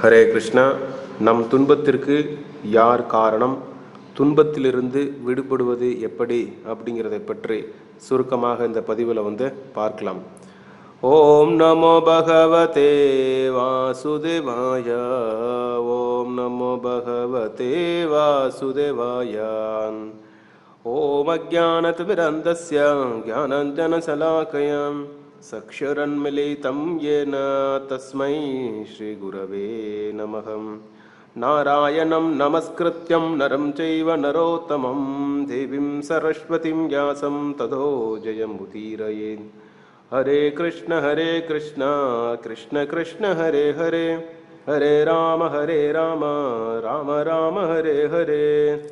ஹரே கிருஷ்ணா நம் துன்பத்திற்கு யார் காரணம் துன்பத்திலிருந்து விடுபடுவது எப்படி அப்படிங்கிறதை பற்றி சுருக்கமாக இந்த பதிவில் வந்து பார்க்கலாம் ஓம் நமோ பகவதே வாசுதேவாய ஓம் நமோ பகவதே வாசுதேவாயான் ॐ अज्ञानतिमिरन्धस्य ज्ञानञ्जनशलाकयां सक्षरन्मिलितं येन तस्मै श्रीगुरवे नमः नारायणं नमस्कृत्यं नरं चैव नरोत्तमं देवीं सरस्वतीं व्यासं ततो जयमुदीरयेत् हरे कृष्ण हरे कृष्ण कृष्ण कृष्ण हरे हरे हरे राम हरे राम राम राम हरे हरे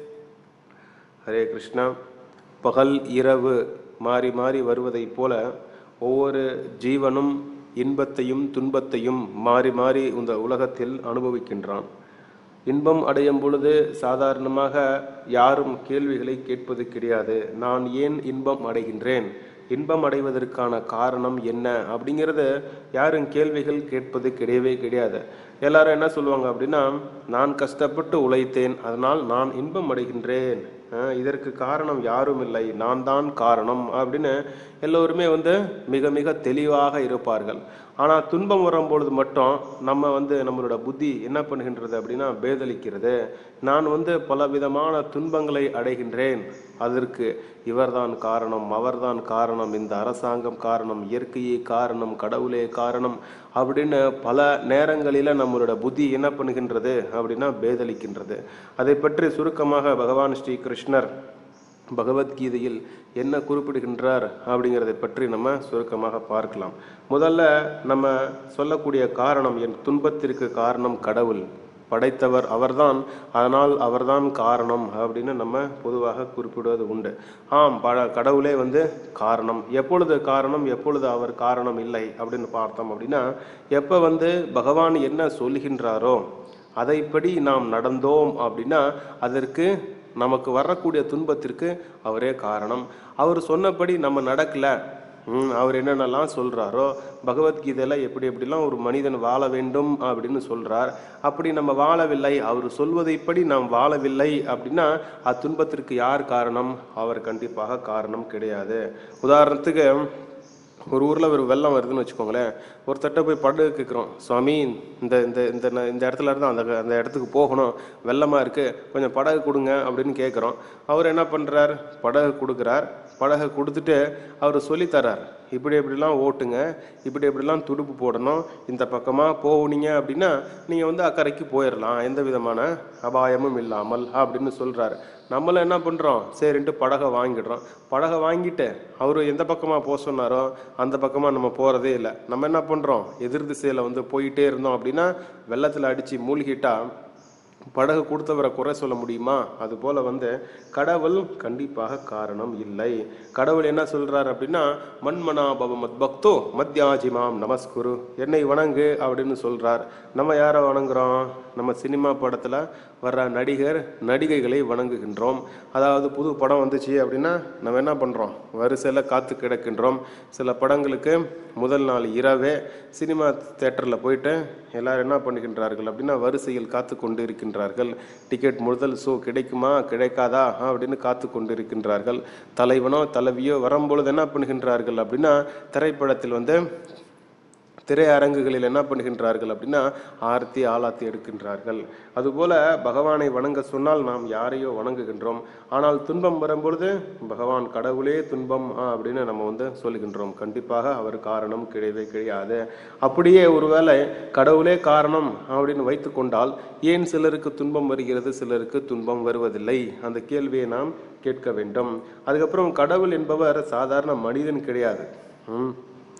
ஹரே கிருஷ்ணா பகல் இரவு மாறி மாறி வருவதைப் போல ஒவ்வொரு ஜீவனும் இன்பத்தையும் துன்பத்தையும் மாறி மாறி இந்த உலகத்தில் அனுபவிக்கின்றான் இன்பம் அடையும் பொழுது சாதாரணமாக யாரும் கேள்விகளை கேட்பது கிடையாது நான் ஏன் இன்பம் அடைகின்றேன் இன்பம் அடைவதற்கான காரணம் என்ன அப்படிங்கிறத யாரும் கேள்விகள் கேட்பது கிடையவே கிடையாது எல்லாரும் என்ன சொல்லுவாங்க அப்படின்னா நான் கஷ்டப்பட்டு உழைத்தேன் அதனால் நான் இன்பம் அடைகின்றேன் அஹ் இதற்கு காரணம் யாரும் இல்லை நான் தான் காரணம் அப்படின்னு எல்லோருமே வந்து மிக மிக தெளிவாக இருப்பார்கள் ஆனால் துன்பம் வரும்பொழுது மட்டும் நம்ம வந்து நம்மளோட புத்தி என்ன பண்ணுகின்றது அப்படின்னா பேதலிக்கிறது நான் வந்து பலவிதமான துன்பங்களை அடைகின்றேன் அதற்கு இவர்தான் காரணம் அவர்தான் காரணம் இந்த அரசாங்கம் காரணம் இயற்கையே காரணம் கடவுளே காரணம் அப்படின்னு பல நேரங்களில நம்மளோட புத்தி என்ன பண்ணுகின்றது அப்படின்னா பேதலிக்கின்றது அதை பற்றி சுருக்கமாக பகவான் ஸ்ரீ கிருஷ்ணர் பகவத்கீதையில் என்ன குறிப்பிடுகின்றார் அப்படிங்கிறதை பற்றி நம்ம சுருக்கமாக பார்க்கலாம் முதல்ல நம்ம சொல்லக்கூடிய காரணம் என் துன்பத்திற்கு காரணம் கடவுள் படைத்தவர் அவர்தான் அதனால் அவர்தான் காரணம் அப்படின்னு நம்ம பொதுவாக குறிப்பிடுவது உண்டு ஆம் ப கடவுளே வந்து காரணம் எப்பொழுது காரணம் எப்பொழுது அவர் காரணம் இல்லை அப்படின்னு பார்த்தோம் அப்படின்னா எப்போ வந்து பகவான் என்ன சொல்கின்றாரோ அதைப்படி நாம் நடந்தோம் அப்படின்னா அதற்கு நமக்கு வரக்கூடிய துன்பத்திற்கு அவரே காரணம் அவர் சொன்னபடி நம்ம நடக்கல ம், அவர் என்னென்னலாம் சொல்றாரோ பகவத்கீதையில எப்படி எப்படிலாம் ஒரு மனிதன் வாழ வேண்டும் அப்படின்னு சொல்றார் அப்படி நம்ம வாழவில்லை அவர் சொல்வதைப்படி நாம் வாழவில்லை அப்படின்னா அத்துன்பத்திற்கு யார் காரணம் அவர் கண்டிப்பாக காரணம் கிடையாது உதாரணத்துக்கு ஒரு ஊரில் ஒரு வெள்ளம் வருதுன்னு வச்சுக்கோங்களேன் ஒருத்தட்ட போய் படகு கேட்குறோம் சுவாமி இந்த இந்த இந்த ந- இந்த இடத்துல இருந்து அந்த அந்த இடத்துக்கு போகணும் வெள்ளமாக இருக்குது கொஞ்சம் படகு கொடுங்க அப்படின்னு கேட்குறோம் அவர் என்ன பண்ணுறார் படகு கொடுக்குறார் படகை கொடுத்துட்டு அவர் சொல்லித்தரார் இப்படி இப்படிலாம் ஓட்டுங்க இப்படி இப்படிலாம் துடுப்பு போடணும் இந்த பக்கமாக போனீங்க அப்படின்னா நீங்கள் வந்து அக்கறைக்கு போயிடலாம் எந்த விதமான அபாயமும் இல்லாமல் அப்படின்னு சொல்கிறாரு நம்மளும் என்ன பண்ணுறோம் சரின்ட்டு படகை வாங்கிடுறோம் படகை வாங்கிட்டு அவர் எந்த பக்கமாக போக சொன்னாரோ அந்த பக்கமாக நம்ம போகிறதே இல்லை நம்ம என்ன பண்ணுறோம் எதிர் திசையில் வந்து போயிட்டே இருந்தோம் அப்படின்னா வெள்ளத்தில் அடித்து மூழ்கிட்டா படகு கொடுத்தவரை குறை சொல்ல முடியுமா அதுபோல வந்து கடவுள் கண்டிப்பாக காரணம் இல்லை கடவுள் என்ன சொல்றார் அப்படின்னா மண்மனா பவ மத் பக்தோ மத்யாஜிமாம் நமஸ்குரு என்னை வணங்கு அப்படின்னு சொல்றார் நம்ம யாரை வணங்குறோம் நம்ம சினிமா படத்துல வர்ற நடிகர் நடிகைகளை வணங்குகின்றோம் அதாவது புது படம் வந்துச்சு அப்படின்னா நம்ம என்ன பண்றோம் வரிசையில் காத்து கிடக்கின்றோம் சில படங்களுக்கு முதல் நாள் இரவே சினிமா தேட்டரில் போயிட்டு எல்லாரும் என்ன பண்ணுகின்றார்கள் அப்படின்னா வரிசையில் காத்து கொண்டு இருக்கின்றார்கள் டிக்கெட் முதல் ஷோ கிடைக்குமா கிடைக்காதா அப்படின்னு காத்து கொண்டு இருக்கின்றார்கள் தலைவனோ தலைவியோ வரும்பொழுது என்ன பண்ணுகின்றார்கள் அப்படின்னா திரைப்படத்தில் வந்து திரையரங்குகளில் என்ன பண்ணுகின்றார்கள் அப்படின்னா ஆர்த்தி ஆலாத்தி எடுக்கின்றார்கள் அதுபோல பகவானை வணங்க சொன்னால் நாம் யாரையோ வணங்குகின்றோம் ஆனால் துன்பம் வரும்பொழுது பகவான் கடவுளே துன்பம் ஆ, அப்படின்னு நம்ம வந்து சொல்லுகின்றோம் கண்டிப்பாக அவர் காரணம் கிடையவே கிடையாது அப்படியே ஒருவேளை கடவுளே காரணம் அப்படின்னு வைத்துக்கொண்டால் ஏன் சிலருக்கு துன்பம் வருகிறது சிலருக்கு துன்பம் வருவதில்லை அந்த கேள்வியை நாம் கேட்க வேண்டும் அதுக்கப்புறம் கடவுள் என்பவர் சாதாரண மனிதன் கிடையாது ம்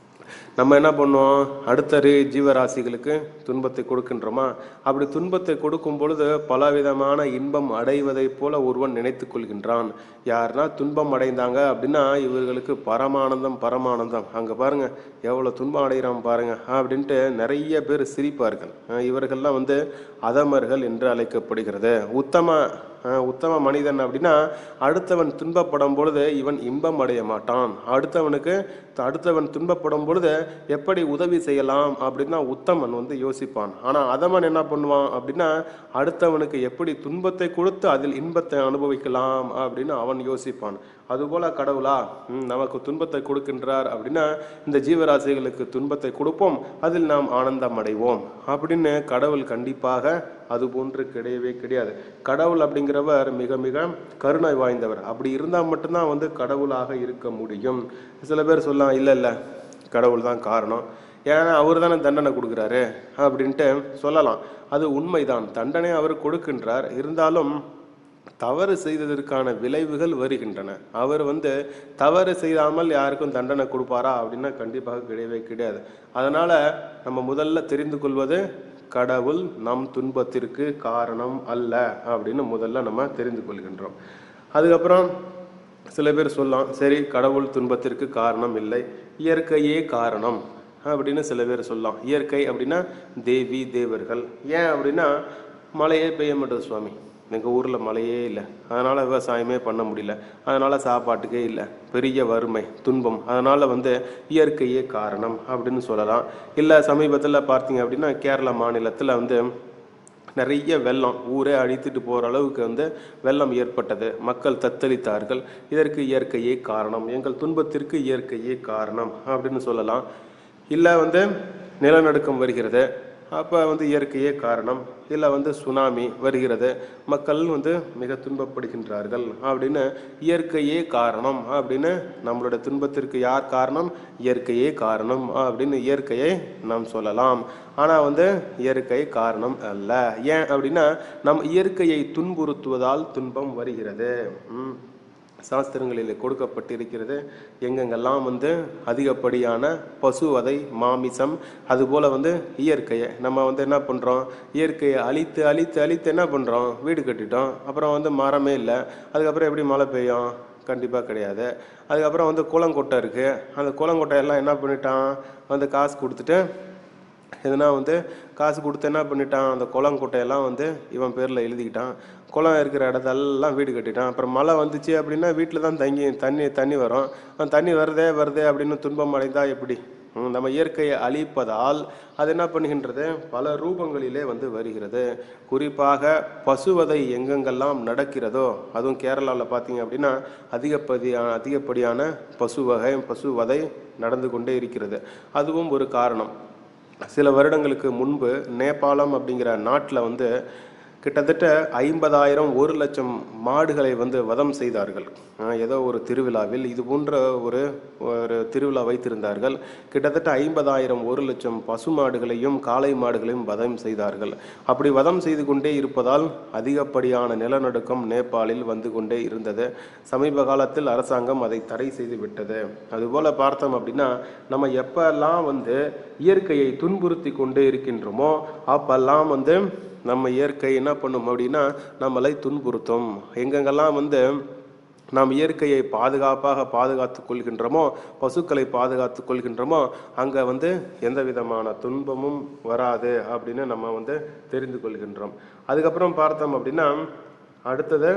நம்ம என்ன பண்ணுவோம் அடுத்த ரீ- ஜீவராசிகளுக்கு துன்பத்தை கொடுக்கின்றோமா அப்படி துன்பத்தை கொடுக்கும் பொழுது பலவிதமான இன்பம் அடைவதைப் போல ஒருவன் நினைத்துக் கொள்கின்றான் யாருன்னா துன்பம் அடைந்தாங்க அப்படின்னா இவர்களுக்கு பரமானந்தம் பரமானந்தம் அங்க பாருங்க எவ்வளவு துன்பம் அடைகிறான் பாருங்க அப்படின்ட்டு நிறைய பேர் சிரிப்பார்கள் அஹ் இவர்கள்லாம் வந்து அதமர்கள் என்று அழைக்கப்படுகிறது உத்தம அஹ் உத்தம மனிதன் அப்படின்னா அடுத்தவன் துன்பப்படும் பொழுது இவன் இன்பம் அடைய மாட்டான் அடுத்தவனுக்கு அடுத்தவன் துன்பப்படும் பொழுது எப்படி உதவி செய்யலாம் அப்படின்னா உத்தமன் வந்து யோசிப்பான் ஆனா அதமன் என்ன பண்ணுவான் அப்படின்னா அடுத்தவனுக்கு எப்படி துன்பத்தை கொடுத்து அதில் இன்பத்தை அனுபவிக்கலாம் அப்படின்னு அவன் யோசிப்பான் அதுபோல கடவுளா ம், நமக்கு துன்பத்தை கொடுக்கின்றார் அப்படின்னா இந்த ஜீவராசிகளுக்கு துன்பத்தை கொடுப்போம் அதில் நாம் ஆனந்தம் அடைவோம் அப்படின்னு கடவுள் கண்டிப்பாக அது போன்று கிடையவே கிடையாது கடவுள் அப்படிங்கிறவர் மிக மிக கருணை வாய்ந்தவர் அப்படி இருந்தால் மட்டும்தான் வந்து கடவுளாக இருக்க முடியும் சில பேர் சொல்லலாம் இல்லை இல்லை கடவுள் தான் காரணம் ஏன்னா அவர் தானே தண்டனை கொடுக்குறாரு அப்படின்ட்டு சொல்லலாம் அது உண்மைதான் தண்டனை அவர் கொடுக்கின்றார் இருந்தாலும் தவறு செய்ததற்கான விளைவுகள் வருகின்றன அவர் வந்து தவறு செய்யாமல் யாருக்கும் தண்டனை கொடுப்பாரா அப்படின்னா கண்டிப்பாக கிடையவே கிடையாது அதனால நம்ம முதல்ல தெரிந்து கொள்வது கடவுள் நம் துன்பத்திற்கு காரணம் அல்ல அப்படின்னு முதல்ல நம்ம தெரிந்து கொள்கின்றோம் அதுக்கப்புறம் சில பேர் சொல்லலாம் சரி கடவுள் துன்பத்திற்கு காரணம் இல்லை இயற்கையே காரணம் அப்படின்னு சில பேர் சொல்லலாம் இயற்கை அப்படின்னா தேவி தேவர்கள் ஏன் அப்படின்னா மழையே பெய்ய மாட்டேது சுவாமி எங்கள் ஊரில் மழையே இல்லை அதனால் விவசாயமே பண்ண முடியல அதனால் சாப்பாட்டுக்கே இல்லை பெரிய வறுமை துன்பம் அதனால் வந்து இயற்கையே காரணம் அப்படின்னு சொல்லலாம் இல்லை சமீபத்தில் பார்த்தீங்க அப்படின்னா கேரளா மாநிலத்தில் வந்து நிறைய வெள்ளம் ஊரே அழித்துட்டு போகிற அளவுக்கு வந்து வெள்ளம் ஏற்பட்டது மக்கள் தத்தளித்தார்கள் இதற்கு இயற்கையே காரணம் எங்கள் துன்பத்திற்கு இயற்கையே காரணம் அப்படின்னு சொல்லலாம் இல்லை வந்து நிலநடுக்கம் வருகிறது அப்போ வந்து இயற்கையே காரணம் இல்லை வந்து சுனாமி வருகிறது மக்கள் வந்து மிக துன்பப்படுகின்றார்கள் அப்படின்னு இயற்கையே காரணம் அப்படின்னு நம்மளோட துன்பத்திற்கு யார் காரணம் இயற்கையே காரணம் அப்படின்னு இயற்கையை நாம் சொல்லலாம் ஆனால் வந்து இயற்கை காரணம் அல்ல ஏன் அப்படின்னா நம் இயற்கையை துன்புறுத்துவதால் துன்பம் வருகிறது ம். சாஸ்திரங்களில் கொடுக்கப்பட்டிருக்கிறது எங்கெங்கெல்லாம் வந்து அதிகப்படியான பசுவதை மாமிசம் அதுபோல் வந்து இயற்கையை நம்ம வந்து என்ன பண்ணுறோம் இயற்கையை அழித்து அழித்து அழித்து என்ன பண்ணுறோம் வீடு கட்டிட்டோம் அப்புறம் வந்து மரமே இல்லை அதுக்கப்புறம் எப்படி மழை பெய்யும் கண்டிப்பாக கிடையாது அதுக்கப்புறம் வந்து குளங்கொட்டை இருக்குது அந்த குளங்கொட்டை எல்லாம் என்ன பண்ணிட்டான் வந்து காசு கொடுத்துட்டு எதுனா வந்து காசு கொடுத்து என்ன பண்ணிட்டான் அந்த குளம் குட்டையெல்லாம் வந்து இவன் பேரில் எழுதிக்கிட்டான் குளம் இருக்கிற இடத்தெல்லாம் வீடு கட்டிட்டான் அப்புறம் மழை வந்துச்சு அப்படின்னா வீட்டில் தான் தங்கி தண்ணி தண்ணி வரும் அந்த தண்ணி வருதே வருதே அப்படின்னு துன்பம் அடைந்தா எப்படி ம், நம்ம இயற்கையை அழிப்பதால் அது என்ன பண்ணுகின்றது பல ரூபங்களிலே வந்து வருகிறது குறிப்பாக பசுவதை எங்கெங்கெல்லாம் நடக்கிறதோ அதுவும் கேரளாவில் பார்த்தீங்க அப்படின்னா அதிகப்படியான அதிகப்படியான பசுவகை பசுவதை நடந்து கொண்டே இருக்கிறது அதுவும் ஒரு காரணம் சில வருடங்களுக்கு முன்பு நேபாளம் அப்படிங்கிற நாட்டில் வந்து கிட்டத்தட்ட ஐம்பதாயிரம் ஒரு லட்சம் மாடுகளை வந்து வதம் செய்தார்கள் அஹ் ஏதோ ஒரு திருவிழாவில் இது போன்ற ஒரு ஒரு திருவிழா வைத்திருந்தார்கள் கிட்டத்தட்ட ஐம்பதாயிரம் ஒரு லட்சம் பசு மாடுகளையும் காளை மாடுகளையும் வதம் செய்தார்கள் அப்படி வதம் செய்து கொண்டே இருப்பதால் அதிகப்படியான நிலநடுக்கம் நேபாளில் வந்து கொண்டே இருந்தது சமீப காலத்தில் அரசாங்கம் அதை தடை செய்து விட்டது அதுபோல பார்த்தோம் அப்படின்னா நம்ம எப்பெல்லாம் வந்து இயற்கையை துன்புறுத்தி கொண்டே இருக்கின்றோமோ அப்பெல்லாம் வந்து நம்ம இயற்கை என்ன பண்ணும் அப்படின்னா நம்மளை துன்புறுத்தும் எங்கெங்கெல்லாம் வந்து நாம் இயற்கையை பாதுகாப்பாக பாதுகாத்துக் கொள்கின்றோமோ பசுக்களை பாதுகாத்துக் கொள்கின்றோமோ அங்கே வந்து எந்த விதமான துன்பமும் வராது அப்படின்னு நம்ம வந்து தெரிந்து கொள்கின்றோம் அதுக்கப்புறம் பார்த்தோம் அப்படின்னா அடுத்தது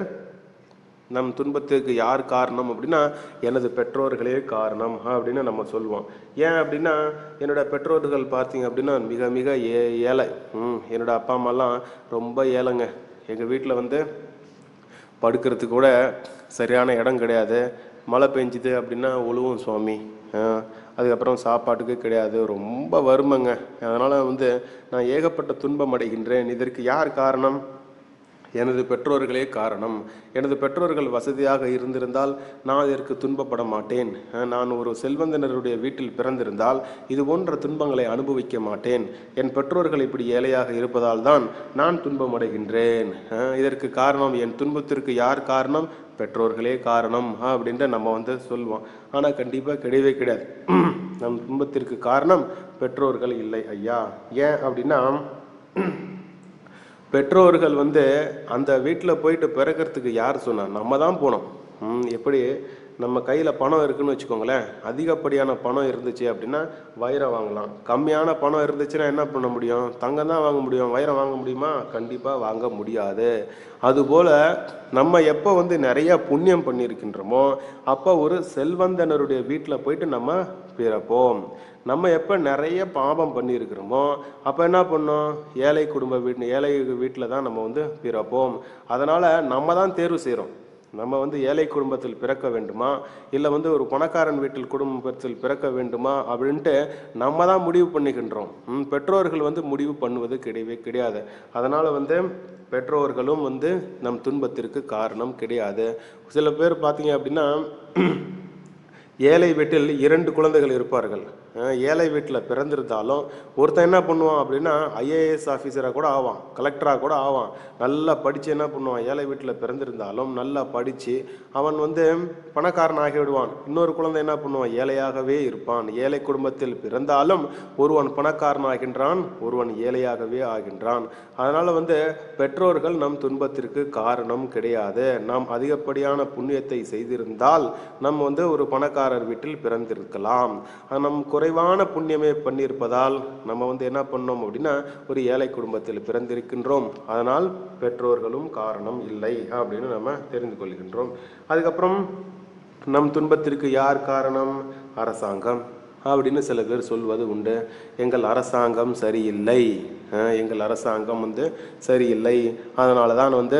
நம் துன்பத்திற்கு யார் காரணம் அப்படின்னா எனது பெற்றோர்களே காரணம் அப்படின்னு நம்ம சொல்லுவோம் ஏன் அப்படின்னா என்னோட பெற்றோர்கள் பார்த்தீங்க அப்படின்னா மிக மிக ஏ ஏழை ம் என்னோட அப்பா அம்மாலாம் ரொம்ப ஏழைங்க எங்கள் வீட்டில் வந்து படுக்கிறதுக்கு கூட சரியான இடம் கிடையாது மழை பெஞ்சுது அப்படின்னா ஒழுவும் சுவாமி ஆஹ் அதுக்கப்புறம் சாப்பாட்டுக்கு கிடையாது ரொம்ப வறுமைங்க அதனால் வந்து நான் ஏகப்பட்ட துன்பம் அடைகின்றேன் இதற்கு யார் காரணம் எனது பெற்றோர்களே காரணம் எனது பெற்றோர்கள் வசதியாக இருந்திருந்தால் நான் இதற்கு துன்பப்பட மாட்டேன் அஹ் நான் ஒரு செல்வந்தனருடைய வீட்டில் பிறந்திருந்தால் இது போன்ற துன்பங்களை அனுபவிக்க மாட்டேன் என் பெற்றோர்கள் இப்படி ஏழையாக இருப்பதால் தான் நான் துன்பம் அடைகின்றேன் அஹ் இதற்கு காரணம் என் துன்பத்திற்கு யார் காரணம் பெற்றோர்களே காரணம் அஹ் அப்படின்ட்டு நம்ம வந்து சொல்லுவோம் ஆனால் கண்டிப்பாக கிடையவே கிடையாது நம் துன்பத்திற்கு காரணம் பெற்றோர்கள் இல்லை ஐயா ஏன் அப்படின்னா பெற்றோர்கள் வந்து அந்த வீட்டில் போயிட்டு பிறக்கிறதுக்கு யார் சொன்னா நம்ம தான் போனோம் ம், எப்படி நம்ம கையில் பணம் இருக்குன்னு வச்சுக்கோங்களேன் அதிகப்படியான பணம் இருந்துச்சு அப்படின்னா வைரம் வாங்கலாம் கம்மியான பணம் இருந்துச்சுன்னா என்ன பண்ண முடியும் தங்கம் தான் வாங்க முடியும் வைரம் வாங்க முடியுமா கண்டிப்பாக வாங்க முடியாது அதுபோல் நம்ம எப்போ வந்து நிறைய புண்ணியம் பண்ணியிருக்கின்றோமோ அப்போ ஒரு செல்வந்தனருடைய வீட்டில் போயிட்டு நம்ம பிறப்போம் நம்ம எப்போ நிறைய பாபம் பண்ணியிருக்கிறோமோ அப்போ என்ன பண்ணோம் ஏழை குடும்ப வீட்டு ஏழை வீட்டில் தான் நம்ம வந்து பிறப்போம் அதனால் நம்ம தான் தேர்வு செய்கிறோம் நம்ம வந்து ஏழை குடும்பத்தில் பிறக்க வேண்டுமா இல்லை வந்து ஒரு பணக்காரன் வீட்டில் குடும்பத்தில் பிறக்க வேண்டுமா அப்படின்ட்டு நம்ம தான் முடிவு பண்ணிக்கின்றோம் ம், பெற்றோர்கள் வந்து முடிவு பண்ணுவது கிடையவே கிடையாது அதனால் வந்து பெற்றோர்களும் வந்து நம் துன்பத்திற்கு காரணம் கிடையாது சில பேர் பார்த்தீங்க அப்படின்னா ஏழை வீட்டில் இரண்டு குழந்தைகள் இருப்பார்கள் அஹ் ஏழை வீட்டில் பிறந்திருந்தாலும் ஒருத்தன் என்ன பண்ணுவான் அப்படின்னா ஐஏஎஸ் ஆஃபீஸராக கூட ஆவான் கலெக்டராக கூட ஆவான் நல்லா படித்து என்ன பண்ணுவான் ஏழை வீட்டில் பிறந்திருந்தாலும் நல்லா படித்து அவன் வந்து பணக்காரன் ஆகி விடுவான் இன்னொரு குழந்தை என்ன பண்ணுவான் ஏழையாகவே இருப்பான் ஏழை குடும்பத்தில் பிறந்தாலும் ஒருவன் பணக்காரன் ஆகின்றான் ஒருவன் ஏழையாகவே ஆகின்றான் அதனால் வந்து பெற்றோர்கள் நம் துன்பத்திற்கு காரணம் கிடையாது நாம் அதிகப்படியான புண்ணியத்தை செய்திருந்தால் நம்ம வந்து ஒரு பணக்காரர் வீட்டில் பிறந்திருக்கலாம் ஆனா, நம் குறைவான புண்ணியமே பண்ணியிருப்பதால் நம்ம வந்து என்ன பண்ணோம் அப்படின்னா ஒரு ஏழை குடும்பத்தில் பிறந்திருக்கின்றோம் அதனால் பெற்றோர்களும் காரணம் இல்லை அப்படின்னு நம்ம தெரிந்து கொள்கின்றோம் அதுக்கப்புறம் நம் துன்பத்திற்கு யார் காரணம் அரசாங்கம் அப்படின்னு சில பேர் சொல்வது உண்டு எங்கள் அரசாங்கம் சரியில்லை அஹ் எங்கள் அரசாங்கம் வந்து சரியில்லை அதனால தான் வந்து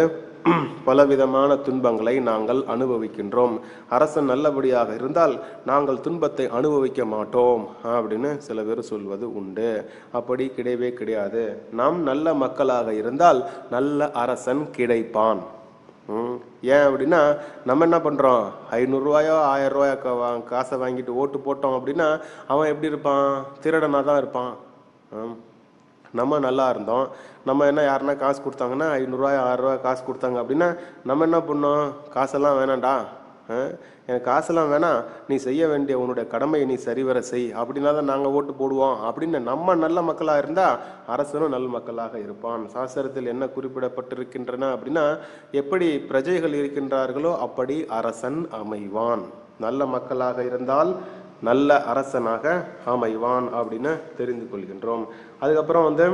பலவிதமான துன்பங்களை நாங்கள் அனுபவிக்கின்றோம் அரசன் நல்லபடியாக இருந்தால் நாங்கள் துன்பத்தை அனுபவிக்க மாட்டோம் அப்படின்னு சில பேர் சொல்வது உண்டு அப்படி கிடையவே கிடையாது நாம் நல்ல மக்களாக இருந்தால் நல்ல அரசன் கிடைப்பான் ம். ஏன் அப்படின்னா நம்ம என்ன பண்ணுறோம் ஐநூறுரூவாயோ ஆயிரம் ரூபாயோ கா- வா- காசை வாங்கிட்டு ஓட்டு போட்டோம் அப்படின்னா அவன் எப்படி இருப்பான் திருடனாக தான் இருப்பான் ம். நம்ம நல்லா இருந்தோம் நம்ம என்ன யாருன்னா காசு கொடுத்தாங்கன்னா ஐநூறுரூவா ஆயிரரூவா காசு கொடுத்தாங்க அப்படின்னா நம்ம என்ன பண்ணோம் காசெல்லாம் வேணாம்டா ஆ? எனக்கு காசெல்லாம் வேணாம் நீ செய்ய வேண்டிய உன்னுடைய கடமையை நீ சரிவர செய் அப்படின்னா தான் நாங்கள் ஓட்டு போடுவோம் அப்படின்னு நம்ம நல்ல மக்களாக இருந்தால் அரசனும் நல்ல மக்களாக இருப்பான் சாஸ்திரத்தில் என்ன குறிப்பிடப்பட்டிருக்கின்றன அப்படின்னா எப்படி பிரஜைகள் இருக்கின்றார்களோ அப்படி அரசன் அமைவான் நல்ல மக்களாக இருந்தால் நல்ல அரசனாக அமைவான் அப்படின்னு தெரிந்து கொள்கின்றோம் அதுக்கப்புறம் வந்து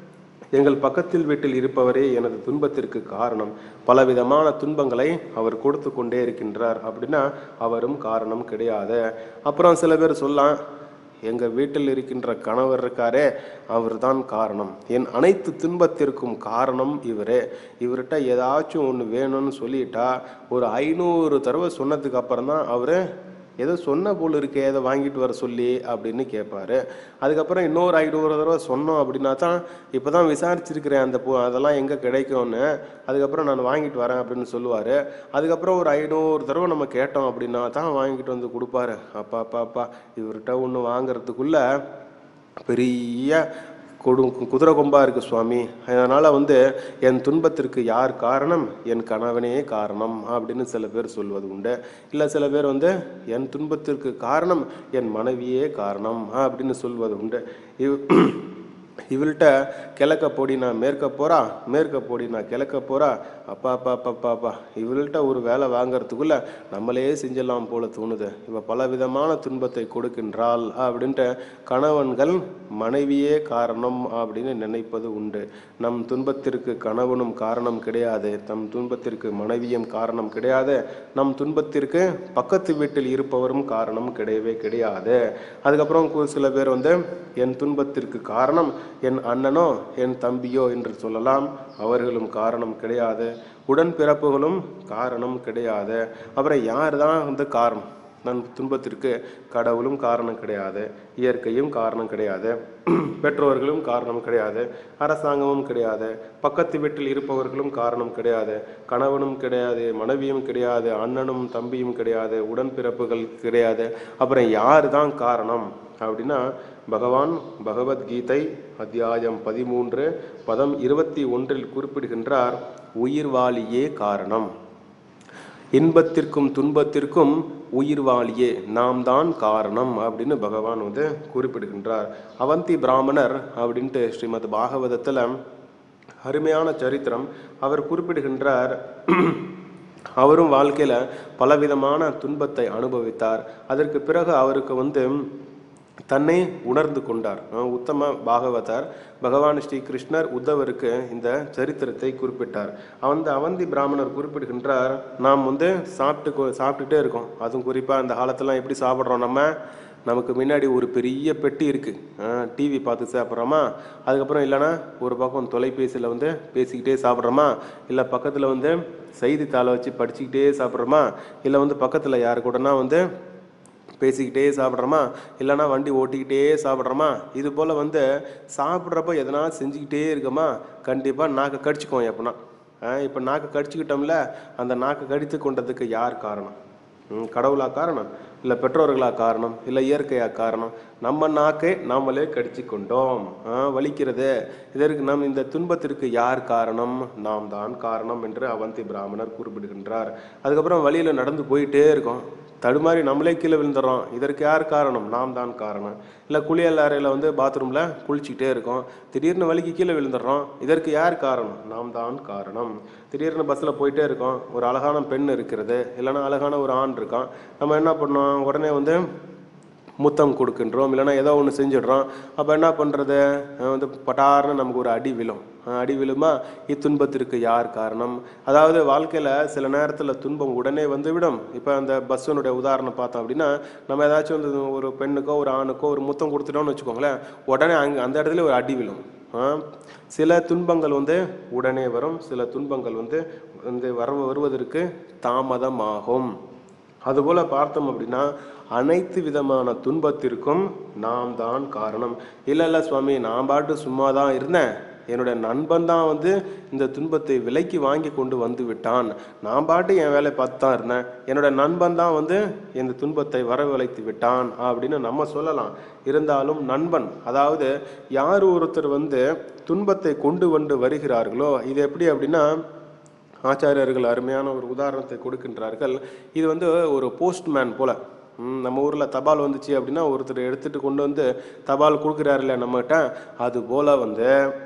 எங்கள் பக்கத்தில் வீட்டில் இருப்பவரே எனது துன்பத்திற்கு காரணம் பலவிதமான துன்பங்களை அவர் கொடுத்து கொண்டே இருக்கின்றார் அப்படின்னா அவரும் காரணம் கிடையாது அப்புறம் சில பேர் சொல்லலாம் எங்க வீட்டில் இருக்கின்ற கணவர் இருக்காரே அவர்தான் காரணம் என் அனைத்து துன்பத்திற்கும் காரணம் இவரே இவர்கிட்ட ஏதாச்சும் ஒன்று வேணும்னு சொல்லிட்டா ஒரு ஐநூறு தடவை சொன்னதுக்கு அப்புறம் தான் அவரு ஏதோ சொன்ன போல் இருக்கே ஏதோ வாங்கிட்டு வர சொல்லி அப்படின்னு கேட்பாரு அதுக்கப்புறம் இன்னொரு ஐநூறு தடவை சொன்னோம் அப்படின்னா தான் இப்போ தான் விசாரிச்சிருக்கிறேன் அந்த பூ அதெல்லாம் எங்கே கிடைக்கும்னு அதுக்கப்புறம் நான் வாங்கிட்டு வரேன் அப்படின்னு சொல்லுவார் அதுக்கப்புறம் ஒரு ஐநூறு தடவை நம்ம கேட்டோம் அப்படின்னா தான் வாங்கிட்டு வந்து கொடுப்பாரு அப்பா அப்பா அப்பா இவர்கிட்ட ஒன்று வாங்குறதுக்குள்ள பெரிய கொடு குதிரை கொம்பா இருக்கு சுவாமி அதனால வந்து என் துன்பத்திற்கு யார் காரணம் என் கணவனே காரணம் அப்படின்னு சில பேர் சொல்வது உண்டு இல்லை சில பேர் வந்து என் துன்பத்திற்கு காரணம் என் மனைவியே காரணம் அப்படின்னு சொல்வது உண்டு இவ் இவள்கிட்ட கிழக்க போடி நான் மேற்க போறா மேற்க போடி நான் கிழக்க போறா அப்பா அப்பா அப்பா அப்பா அப்பா இவள்கிட்ட ஒரு வேலை வாங்குறதுக்குள்ள நம்மளே செஞ்சிடலாம் போல தோணுது இவ பல விதமான துன்பத்தை கொடுக்கின்றாள் அப்படின்ட்டு கணவன்கள் மனைவியே காரணம் அப்படின்னு நினைப்பது உண்டு நம் துன்பத்திற்கு கணவனும் காரணம் கிடையாது நம் துன்பத்திற்கு மனைவியும் காரணம் கிடையாது நம் துன்பத்திற்கு பக்கத்து வீட்டில் இருப்பவரும் காரணம் கிடையவே கிடையாது அதுக்கப்புறம் கு- சில பேர் வந்து என் துன்பத்திற்கு காரணம் என் அண்ணனோ என் தம்பியோ என்று சொல்லலாம் அவர்களும் காரணம் கிடையாது உடன்பிறப்புகளும் காரணம் கிடையாது அப்புறம் யார் தான் வந்து காரணம் நன் துன்பத்திற்கு கடவுளும் காரணம் கிடையாது இயற்கையும் காரணம் கிடையாது பெற்றோர்களும் காரணம் கிடையாது அரசாங்கமும் கிடையாது பக்கத்து வீட்டில் இருப்பவர்களும் காரணம் கிடையாது கணவனும் கிடையாது மனைவியும் கிடையாது அண்ணனும் தம்பியும் கிடையாது உடன்பிறப்புகள் கிடையாது அப்புறம் யார் தான் காரணம் அப்படின்னா பகவான் பகவத்கீதை அத்தியாயம் பதிமூன்று பதம் இருபத்தி ஒன்றில் குறிப்பிடுகின்றார் உயிர்வாளியே காரணம் இன்பத்திற்கும் துன்பத்திற்கும் உயிர்வாளியே நாம் தான் காரணம் அப்படின்னு பகவான் வந்து குறிப்பிடுகின்றார் அவந்தி பிராமணர் அப்படின்ட்டு ஸ்ரீமத் பாகவதத்தில் அருமையான சரித்திரம் அவர் குறிப்பிடுகின்றார் அவரும் வாழ்க்கையில பலவிதமான துன்பத்தை அனுபவித்தார் அதற்கு பிறகு அவருக்கு வந்து தன்னை உணர்ந்து கொண்டார் அஹ் உத்தம பாகவதர் பகவான் ஸ்ரீ கிருஷ்ணர் உத்தவருக்கு இந்த சரித்திரத்தை குறிப்பிட்டார் அந்த அவந்தி பிராமணர் குறிப்பிடுகின்றார் நாம் வந்து சாப்பிட்டு கொ- சாப்பிட்டுட்டே இருக்கோம் அதுவும் குறிப்பா இந்த காலத்துலாம் எப்படி சாப்பிட்றோம் நம்ம நமக்கு முன்னாடி ஒரு பெரிய பெட்டி இருக்கு டிவி பார்த்து சாப்பிட்றோமா அதுக்கப்புறம் இல்லைன்னா ஒரு பக்கம் தொலைபேசியில் வந்து பேசிக்கிட்டே சாப்பிட்றோமா இல்லை பக்கத்தில் வந்து செய்தித்தாளை வச்சு படிச்சுக்கிட்டே சாப்பிட்றோமா இல்லை வந்து பக்கத்தில் யாரு கூடனா வந்து பேசிக்கிட்டே சாப்பிட்றோமா இல்லைன்னா வண்டி ஓட்டிக்கிட்டே சாப்பிட்றோமா இது போல் வந்து சாப்பிட்றப்ப எதனா செஞ்சுக்கிட்டே இருக்கோமா கண்டிப்பாக நாக்கை கடிச்சுக்குவோம் எப்படின்னா இப்போ நாக்கை கடிச்சுக்கிட்டோம்ல அந்த நாக்கை கடித்து கொண்டதுக்கு யார் காரணம் ம், கடவுளா காரணம் இல்லை பெற்றோர்களா காரணம் இல்லை இயற்கையா காரணம் நம்ம நாக்கை நாமளே கடிச்சு கொண்டோம் ஆ, வலிக்கிறது இதற்கு நம் இந்த துன்பத்திற்கு யார் காரணம் நாம் தான் காரணம் என்று அவந்தி பிராமணர் குறிப்பிடுகின்றார் அதுக்கப்புறம் வழியில நடந்து போயிட்டே இருக்கோம் தடுமாறி நம்மளே கீழே விழுந்துடுறோம் இதற்கு யார் காரணம் நாம் தான் காரணம் இல்லை குளியல் அறையில் வந்து பாத்ரூமில் குளிச்சுக்கிட்டே இருக்கோம் திடீர்னு வலிக்கு கீழே விழுந்துடுறோம் இதற்கு யார் காரணம் நாம் தான் காரணம் திடீர்னு பஸ்ஸில் போயிட்டே இருக்கோம் ஒரு அழகான பெண் இருக்கிறது இல்லைன்னா அழகான ஒரு ஆண் இருக்கான் நம்ம என்ன பண்ணோம் உடனே வந்து முத்தம் கொடுக்கின்றோம் இல்லைன்னா ஏதோ ஒன்று செஞ்சிடுறோம் அப்போ என்ன பண்ணுறது வந்து பட்டார்னு நமக்கு ஒரு அடி விழும் அஹ் அடி விழுமா இத்துன்பத்திற்கு யார் காரணம் அதாவது வாழ்க்கையில் சில நேரத்தில் துன்பம் உடனே வந்து விடும் இப்போ அந்த பஸ்ஸனுடைய உதாரணம் பார்த்தோம் அப்படின்னா நம்ம ஏதாச்சும் வந்து ஒரு பெண்ணுக்கோ ஒரு ஆணுக்கோ ஒரு முத்தம் கொடுத்துட்டோம்னு வச்சுக்கோங்களேன் உடனே அங்கே அந்த இடத்துல ஒரு அடி விழும் ஆ? சில துன்பங்கள் வந்து உடனே வரும் சில துன்பங்கள் வந்து வந்து வர வருவதற்கு தாமதமாகும் அதுபோல பார்த்தோம் அப்படின்னா அனைத்து விதமான துன்பத்திற்கும் நாம் தான் காரணம் இல்லை இல்லை சுவாமி நான் பாட்டு சும்மா தான் இருந்தேன் என்னுடைய நண்பன் தான் வந்து இந்த துன்பத்தை விலைக்கு வாங்கி கொண்டு வந்து விட்டான் நான் பாட்டு என் வேலையை பார்த்து தான் இருந்தேன் என்னோட நண்பன் தான் வந்து இந்த துன்பத்தை வரவழைத்து விட்டான் அப்படின்னு நம்ம சொல்லலாம் இருந்தாலும் நண்பன் அதாவது யார் ஒருத்தர் வந்து துன்பத்தை கொண்டு வந்து வருகிறார்களோ இது எப்படி அப்படின்னா ஆச்சாரியர்கள் அருமையான ஒரு உதாரணத்தை கொடுக்கின்றார்கள் இது வந்து ஒரு போஸ்ட்மேன் போல ம், நம்ம ஊரில் தபால் வந்துச்சு அப்படின்னா ஒருத்தர் எடுத்துட்டு கொண்டு வந்து தபால் கொடுக்குறாருல்ல நம்மகிட்ட அது போல வந்து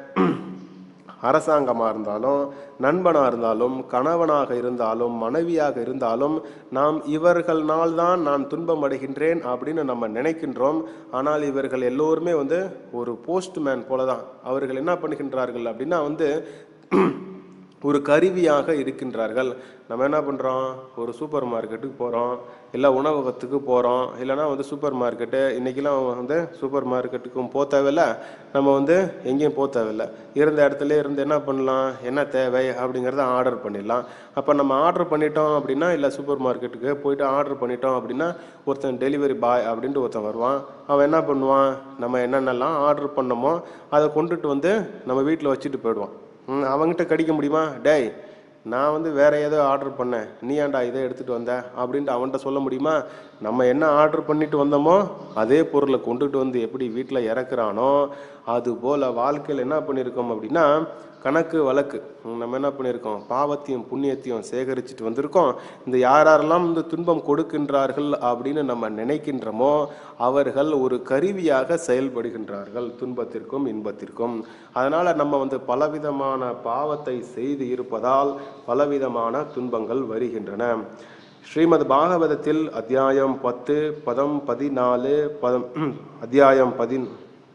அரசாங்கமாக இருந்தாலும் நண்பனாக இருந்தாலும் கணவனாக இருந்தாலும் மனைவியாக இருந்தாலும் நாம் இவர்கள்னால் தான் நான் துன்பம் அடைகின்றேன் அப்படின்னு நம்ம நினைக்கின்றோம் ஆனால் இவர்கள் எல்லோருமே வந்து ஒரு போஸ்ட்மேன் போல தான் அவர்கள் என்ன பண்ணுகின்றார்கள் அப்படின்னா வந்து ஒரு கருவியாக இருக்கின்றார்கள் நம்ம என்ன பண்ணுறோம் ஒரு சூப்பர் மார்க்கெட்டுக்கு போகிறோம் இல்லை உணவகத்துக்கு போகிறோம் இல்லைன்னா வந்து சூப்பர் மார்க்கெட்டு இன்றைக்கெல்லாம் வந்து சூப்பர் மார்க்கெட்டுக்கும் போக தேவையில்ல நம்ம வந்து எங்கேயும் போக தேவையில்ல இருந்த இடத்துல இருந்து என்ன பண்ணலாம் என்ன தேவை அப்படிங்கிறத ஆர்டர் பண்ணிடலாம் அப்போ நம்ம ஆர்டர் பண்ணிட்டோம் அப்படின்னா இல்லை சூப்பர் மார்க்கெட்டுக்கு போயிட்டு ஆர்டர் பண்ணிட்டோம் அப்படின்னா ஒருத்தன் டெலிவரி பாய் அப்படின்ட்டு ஒருத்தன் வருவான் அவன் என்ன பண்ணுவான் நம்ம என்னென்னலாம் ஆர்டர் பண்ணோமோ அதை கொண்டுட்டு வந்து நம்ம வீட்டில் வச்சுட்டு போயிடுவான் ம், அவன்கிட்ட கடிக்க முடியுமா டேய் நான் வந்து வேற ஏதோ ஆர்டர் பண்ணேன் நீ ஏன்டா இதை எடுத்துட்டு வந்த அப்படின்ட்டு அவன்கிட்ட சொல்ல முடியுமா நம்ம என்ன ஆர்டர் பண்ணிட்டு வந்தோமோ அதே பொருளை கொண்டுட்டு வந்து எப்படி வீட்டில் இறக்குறானோ அது போல வாழ்க்கையில் என்ன பண்ணியிருக்கோம் அப்படின்னா கணக்கு வழக்கு ம், நம்ம என்ன பண்ணியிருக்கோம் பாவத்தையும் புண்ணியத்தையும் சேகரிச்சுட்டு வந்திருக்கோம் இந்த யார் யாரெல்லாம் இந்த துன்பம் கொடுக்கின்றார்கள் அப்படின்னு நம்ம நினைக்கின்றோமோ அவர்கள் ஒரு கருவியாக செயல்படுகின்றார்கள் துன்பத்திற்கும் இன்பத்திற்கும் அதனால நம்ம வந்து பலவிதமான பாவத்தை செய்து இருப்பதால் பலவிதமான துன்பங்கள் வருகின்றன ஸ்ரீமத் பாகவதத்தில் அத்தியாயம் பத்து பதம் பதினாலு பதம் அத்தியாயம் பதின்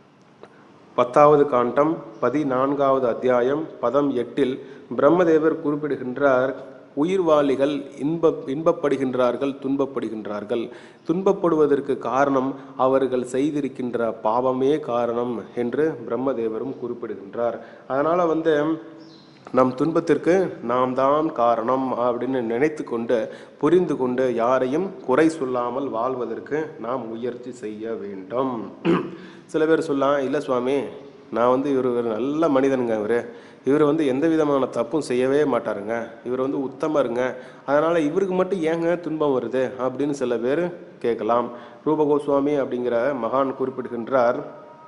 பத்தாவது காண்டம் பதினான்காவது அத்தியாயம் பதம் எட்டில் பிரம்மதேவர் குறிப்பிடுகின்றார் உயிர்வாளிகள் இன்ப இன்பப்படுகின்றார்கள் துன்பப்படுகின்றார்கள் துன்பப்படுவதற்கு காரணம் அவர்கள் செய்திருக்கின்ற பாவமே காரணம் என்று பிரம்மதேவரும் குறிப்பிடுகின்றார் அதனால வந்து நம் துன்பத்திற்கு நாம் தான் காரணம் அப்படின்னு நினைத்து கொண்டு புரிந்து கொண்டு யாரையும் குறை சொல்லாமல் வாழ்வதற்கு நாம் முயற்சி செய்ய வேண்டும் சில பேர் சொல்லலாம் இல்லை சுவாமி நான் வந்து இவர் ஒரு நல்ல மனிதனுங்க இவர் இவர் வந்து எந்த விதமான தப்பும் செய்யவே மாட்டாருங்க இவர் வந்து உத்தமருங்க அதனால இவருக்கு மட்டும் ஏங்க துன்பம் வருது அப்படின்னு சில பேர் கேட்கலாம் ரூபகோஸ்வாமி அப்படிங்கிற மகான் குறிப்பிடுகின்றார்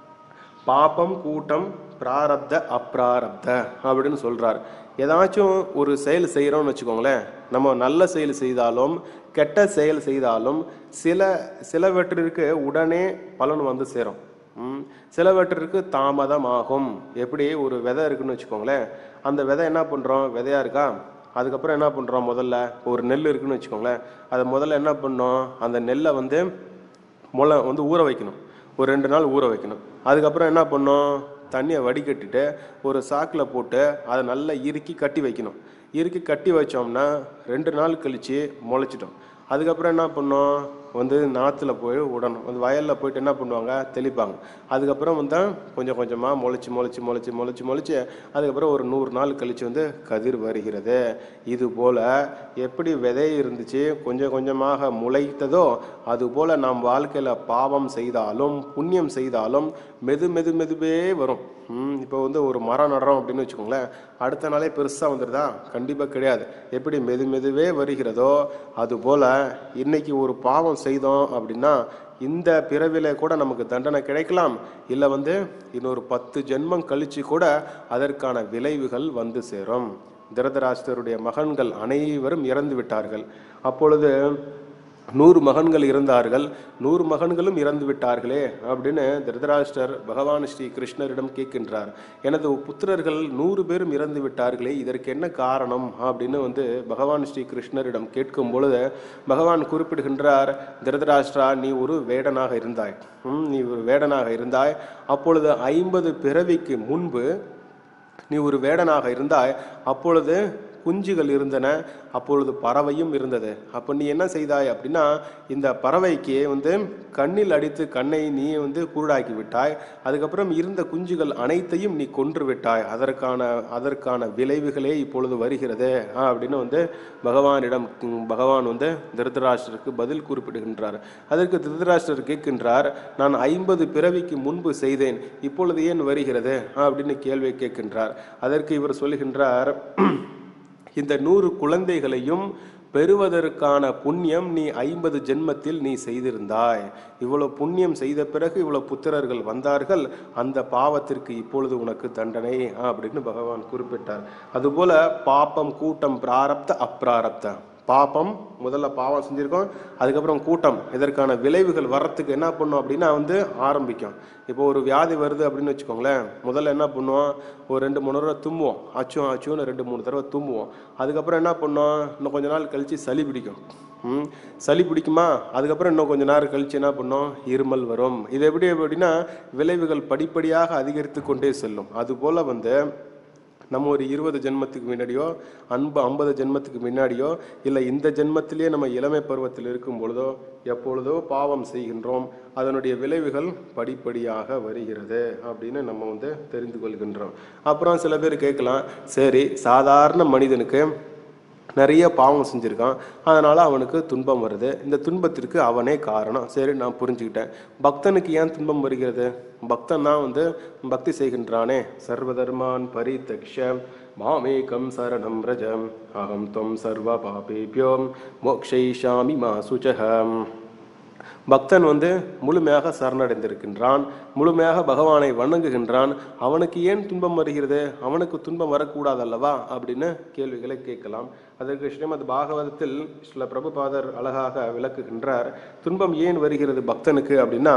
பாபம் கூட்டம் பிராரப்த அப்ராரப்த அப்படின்னு சொல்றார் ஏதாச்சும் ஒரு செயல் செய்கிறோம்னு வச்சுக்கோங்களேன் நம்ம நல்ல செயல் செய்தாலும் கெட்ட செயல் செய்தாலும் சில சிலவற்றிற்கு உடனே பலன் வந்து சேரும் ம், சிலவற்றிற்கு தாமதமாகும் எப்படி ஒரு விதை இருக்குன்னு வச்சுக்கோங்களேன் அந்த விதை என்ன பண்ணுறோம் விதையா இருக்கா அதுக்கப்புறம் என்ன பண்ணுறோம் முதல்ல ஒரு நெல் இருக்குன்னு வச்சுக்கோங்களேன் அதை முதல்ல என்ன பண்ணோம் அந்த நெல்லை வந்து முளை வந்து ஊற வைக்கணும் ஒரு ரெண்டு நாள் ஊற வைக்கணும் அதுக்கப்புறம் என்ன பண்ணோம் தண்ணியை வடிகட்டிட்டு ஒரு சாக்கில் போட்டு அதை நல்லா இறுக்கி கட்டி வைக்கணும் இறுக்கி கட்டி வச்சோம்னா ரெண்டு நாள் கழித்து முளைச்சிட்டோம் அதுக்கப்புறம் என்ன பண்ணோம் வந்து நாற்றுல போய் விடணும் வந்து வயலில் போயிட்டு என்ன பண்ணுவாங்க தெளிப்பாங்க அதுக்கப்புறம் வந்து கொஞ்சம் கொஞ்சமாக முளைச்சி முளைச்சி முளைச்சி முளைச்சி முளைச்சி அதுக்கப்புறம் ஒரு நூறு நாள் கழித்து வந்து கதிர் வருகிறது இது போல் எப்படி விதை இருந்துச்சு கொஞ்சம் கொஞ்சமாக முளைத்ததோ அதுபோல் நாம் வாழ்க்கையில் பாவம் செய்தாலும் புண்ணியம் செய்தாலும் மெது மெது மெதுவே வரும் ம், இப்போ வந்து ஒரு மரம் நடுறோம் அப்படின்னு வச்சுக்கோங்களேன் அடுத்த நாளே பெருசாக வந்துடுதா கண்டிப்பாக கிடையாது எப்படி மெது மெதுவே வருகிறதோ அதுபோல் இன்னைக்கு ஒரு பாவம் செய்தோம் அப்படின்னா இந்த பிறவில கூட நமக்கு தண்டனை கிடைக்கலாம் இல்லை வந்து இன்னொரு பத்து ஜென்மம் கழிச்சு கூட அதற்கான விளைவுகள் வந்து சேரும் திருதராஷ்டருடைய மகன்கள் அனைவரும் இறந்து விட்டார்கள் அப்பொழுது நூறு மகன்கள் இருந்தார்கள் நூறு மகன்களும் இறந்து விட்டார்களே அப்படின்னு திருதராஷ்டர் பகவான் ஸ்ரீ கிருஷ்ணரிடம் கேட்கின்றார் எனது புத்திரர்கள் நூறு பேரும் இறந்து விட்டார்களே இதற்கு என்ன காரணம் அப்படின்னு வந்து பகவான் ஸ்ரீ கிருஷ்ணரிடம் கேட்கும் பொழுது பகவான் குறிப்பிடுகின்றார் திருதராஷ்டிரா நீ ஒரு வேடனாக இருந்தாய் ம், நீ ஒரு வேடனாக இருந்தாய் அப்பொழுது ஐம்பது பிறவிக்கு முன்பு நீ ஒரு வேடனாக இருந்தாய் அப்பொழுது குஞ்சுகள் இருந்தன அப்பொழுது பறவையும் இருந்தது அப்போ நீ என்ன செய்தாய் அப்படின்னா இந்த பறவைக்கு வந்து கண்ணில் அடித்து கண்ணை நீ வந்து குருடாக்கி விட்டாய் அதுக்கப்புறம் இருந்த குஞ்சுகள் அனைத்தையும் நீ கொன்று விட்டாய் அதற்கான அதற்கான விளைவுகளே இப்பொழுது வருகிறது ஆ, அப்படின்னு வந்து பகவானிடம் ம், பகவான் வந்து திருதராஷ்டருக்கு பதில் குறிப்பிடுகின்றார் அதற்கு திருதராஷ்டர் கேட்கின்றார் நான் ஐம்பது பிறவிக்கு முன்பு செய்தேன் இப்பொழுது ஏன் வருகிறது ஆ, அப்படின்னு கேள்வி கேட்கின்றார் அதற்கு இவர் சொல்லுகின்றார் இந்த நூறு குழந்தைகளையும் பெறுவதற்கான புண்ணியம் நீ ஐம்பது ஜென்மத்தில் நீ செய்திருந்தாய் இவ்வளவு புண்ணியம் செய்த பிறகு இவ்வளவு புத்திரர்கள் வந்தார்கள் அந்த பாவத்திற்கு இப்பொழுது உனக்கு தண்டனை அப்படின்னு பகவான் குறிப்பிட்டார் அதுபோல பாப்பம் கூட்டம் பிராரப்த அப்பிராரப்த பாப்பம் முதல்ல பாவம் செஞ்சிருக்கோம் அதுக்கப்புறம் கூட்டம் இதற்கான விளைவுகள் வர்றதுக்கு என்ன பண்ணும் அப்படின்னா வந்து ஆரம்பிக்கும் இப்போ ஒரு வியாதி வருது அப்படின்னு வச்சுக்கோங்களேன் முதல்ல என்ன பண்ணுவோம் ஒரு ரெண்டு மூணு தடவை தும்முவோம் அச்சும் அச்சுன்னு ரெண்டு மூணு தடவை தும்முவோம் அதுக்கப்புறம் என்ன பண்ணோம் இன்னும் கொஞ்ச நாள் கழிச்சு சளி பிடிக்கும் ம் சளி பிடிக்குமா அதுக்கப்புறம் இன்னும் கொஞ்ச நேரம் கழிச்சு என்ன பண்ணோம் இருமல் வரும் இது எப்படி அப்படின்னா விளைவுகள் படிப்படியாக அதிகரித்து கொண்டே செல்லும் அதுபோல வந்து நம்ம ஒரு இருபது ஜென்மத்துக்கு முன்னாடியோ அன்பு ஐம்பது ஜென்மத்துக்கு முன்னாடியோ இல்லை இந்த ஜென்மத்திலேயே நம்ம இளமை பருவத்தில் இருக்கும் பொழுதோ எப்பொழுதோ பாவம் செய்கின்றோம் அதனுடைய விளைவுகள் படிப்படியாக வருகிறது அப்படின்னு நம்ம வந்து தெரிந்து கொள்கின்றோம் அப்புறம் சில பேர் கேட்கலாம் சரி சாதாரண மனிதனுக்கு நிறைய பாவம் செஞ்சிருக்கான் அதனால அவனுக்கு துன்பம் வருது இந்த துன்பத்திற்கு அவனே காரணம் சரி நான் புரிஞ்சுக்கிட்டேன் பக்தனுக்கு ஏன் துன்பம் வருகிறது பக்தன் தான் வந்து பக்தி செய்கின்றானே சர்வதர்மான் பரிதக்ஷ மாமேகம் சரணம் ரஜம் அகம் தொம் சர்வ பாபேபியோ மோக்ஷயிஷாமி மா சுச்சகம் பக்தன் வந்து முழுமையாக சரணடைந்திருக்கின்றான் முழுமையாக பகவானை வணங்குகின்றான் அவனுக்கு ஏன் துன்பம் வருகிறது அவனுக்கு துன்பம் வரக்கூடாது அல்லவா அப்படின்னு கேள்விகளை கேட்கலாம் அதற்கு ஸ்ரீமத் பாகவதத்தில் சில பிரபுபாதர் அழகாக விளக்குகின்றார் துன்பம் ஏன் வருகிறது பக்தனுக்கு அப்படின்னா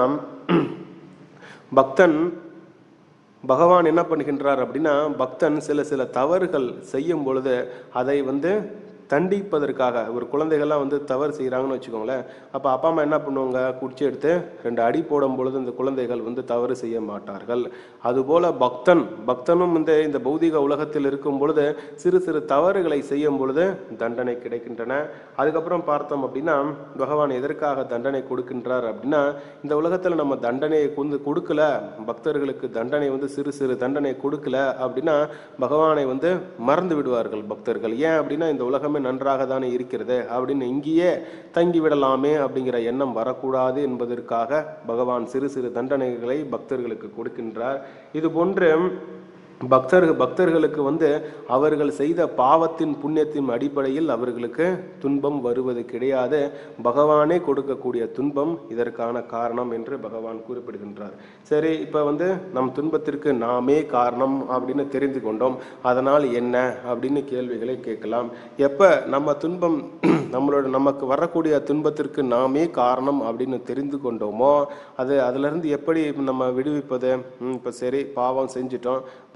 பக்தன் பகவான் என்ன பண்ணுகின்றார் அப்படின்னா பக்தன் சில சில தவறுகள் செய்யும் பொழுது அதை வந்து தண்டிப்பதற்காக ஒரு குழந்தைகள்லாம் வந்து தவறு செய்கிறாங்கன்னு வச்சுக்கோங்களேன் அப்போ அப்பா அம்மா என்ன பண்ணுவாங்க குடிச்சு எடுத்து ரெண்டு அடி போடும் பொழுது இந்த குழந்தைகள் வந்து தவறு செய்ய மாட்டார்கள் அதுபோல பக்தன் பக்தனும் வந்து இந்த பௌதிக உலகத்தில் இருக்கும் பொழுது சிறு சிறு தவறுகளை செய்யும் பொழுது தண்டனை கிடைக்கின்றன அதுக்கப்புறம் பார்த்தோம் அப்படின்னா பகவான் எதற்காக தண்டனை கொடுக்கின்றார் அப்படின்னா இந்த உலகத்தில் நம்ம தண்டனையை வந்து கொடுக்கல பக்தர்களுக்கு தண்டனை வந்து சிறு சிறு தண்டனை கொடுக்கல அப்படின்னா பகவானை வந்து மறந்து விடுவார்கள் பக்தர்கள் ஏன் அப்படின்னா இந்த உலகமே நன்றாக தானே இருக்கிறது அப்படின்னு இங்கேயே தங்கி விடலாமே அப்படிங்கிற எண்ணம் வரக்கூடாது என்பதற்காக பகவான் சிறு சிறு தண்டனைகளை பக்தர்களுக்கு கொடுக்கின்றார் இது போன்று பக்தர்கள் பக்தர்களுக்கு வந்து அவர்கள் செய்த பாவத்தின் புண்ணியத்தின் அடிப்படையில் அவர்களுக்கு துன்பம் வருவது கிடையாது பகவானே கொடுக்கக்கூடிய துன்பம் இதற்கான காரணம் என்று பகவான் குறிப்பிடுகின்றார் சரி இப்போ வந்து நம் துன்பத்திற்கு நாமே காரணம் அப்படின்னு தெரிந்து கொண்டோம் அதனால் என்ன அப்படின்னு கேள்விகளை கேட்கலாம் எப்போ நம்ம துன்பம் நம்மளோட நமக்கு வரக்கூடிய துன்பத்திற்கு நாமே காரணம் அப்படின்னு தெரிந்து கொண்டோமோ அது அதிலிருந்து எப்படி நம்ம விடுவிப்பது இப்போ சரி பாவம் செஞ்சிட்டோம் பல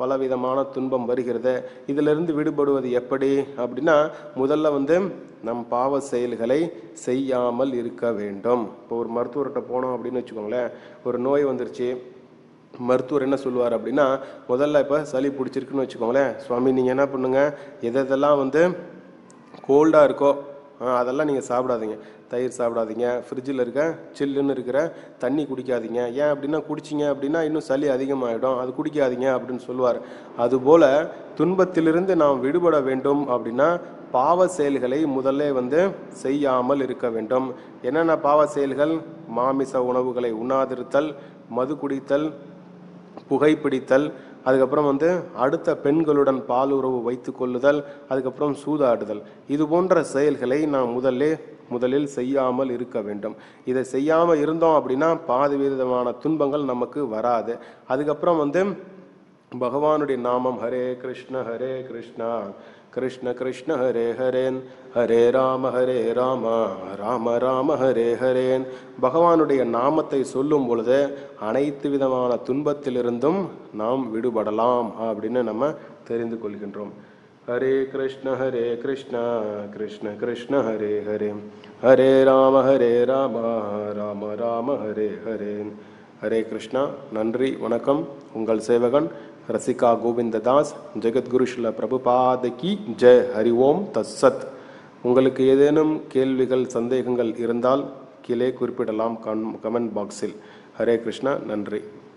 பலவிதமான துன்பம் வருகிறது இதிலிருந்து விடுபடுவது எப்படி அப்படின்னா முதல்ல வந்து நம் பாவ செயல்களை செய்யாமல் இருக்க வேண்டும் இப்போ ஒரு மருத்துவர்கிட்ட போனோம் அப்படின்னு வச்சுக்கோங்களேன் ஒரு நோய் வந்துருச்சு மருத்துவர் என்ன சொல்லுவார் அப்படின்னா முதல்ல இப்போ சளி பிடிச்சிருக்குன்னு வச்சுக்கோங்களேன் சுவாமி நீங்கள் என்ன பண்ணுங்க எது எதெல்லாம் வந்து கோல்டாக இருக்கோ ஆ, அதெல்லாம் நீங்கள் சாப்பிடாதீங்க தயிர் சாப்பிடாதீங்க ஃப்ரிட்ஜில் இருக்க சில்லுன்னு இருக்கிற தண்ணி குடிக்காதீங்க ஏன் அப்படின்னா குடிச்சிங்க அப்படின்னா இன்னும் சளி அதிகமாகிடும் அது குடிக்காதீங்க அப்படின்னு சொல்லுவார் அதுபோல் துன்பத்திலிருந்து நாம் விடுபட வேண்டும் அப்படின்னா பாவ செயல்களை முதல்ல வந்து செய்யாமல் இருக்க வேண்டும் என்னென்ன பாவ செயல்கள் மாமிச உணவுகளை உண்ணாதிருத்தல் மது குடித்தல் புகைப்பிடித்தல் அதுக்கப்புறம் வந்து அடுத்த பெண்களுடன் பாலுறவு வைத்து கொள்ளுதல் அதுக்கப்புறம் சூதாடுதல் இது போன்ற செயல்களை நாம் முதல்ல முதலில் செய்யாமல் இருக்க வேண்டும் இதை செய்யாமல் இருந்தோம் அப்படின்னா பாதி விதமான துன்பங்கள் நமக்கு வராது அதுக்கப்புறம் வந்து பகவானுடைய நாமம் ஹரே கிருஷ்ண ஹரே கிருஷ்ணா கிருஷ்ண கிருஷ்ண ஹரே ஹரேன் ஹரே ராம ஹரே ராம ராம ராம ஹரே ஹரேன் பகவானுடைய நாமத்தை சொல்லும் பொழுது அனைத்து விதமான துன்பத்திலிருந்தும் நாம் விடுபடலாம் அப்படின்னு நம்ம தெரிந்து கொள்கின்றோம் ஹரே கிருஷ்ண ஹரே கிருஷ்ணா கிருஷ்ண கிருஷ்ண ஹரே ஹரே ஹரே ராம ஹரே ராம ராம ராம ஹரே ஹரேன் ஹரே கிருஷ்ணா நன்றி வணக்கம் உங்கள் சேவகன் ரசிகா கோவிந்ததாஸ் ஜெகத்குரு ஸ்ரீல பிரபுபாத கி ஜெய் ஹரி ஓம் தஸ்ஸத் உங்களுக்கு ஏதேனும் கேள்விகள் சந்தேகங்கள் இருந்தால் கீழே குறிப்பிடலாம் கமெண்ட் பாக்ஸில் ஹரே கிருஷ்ணா நன்றி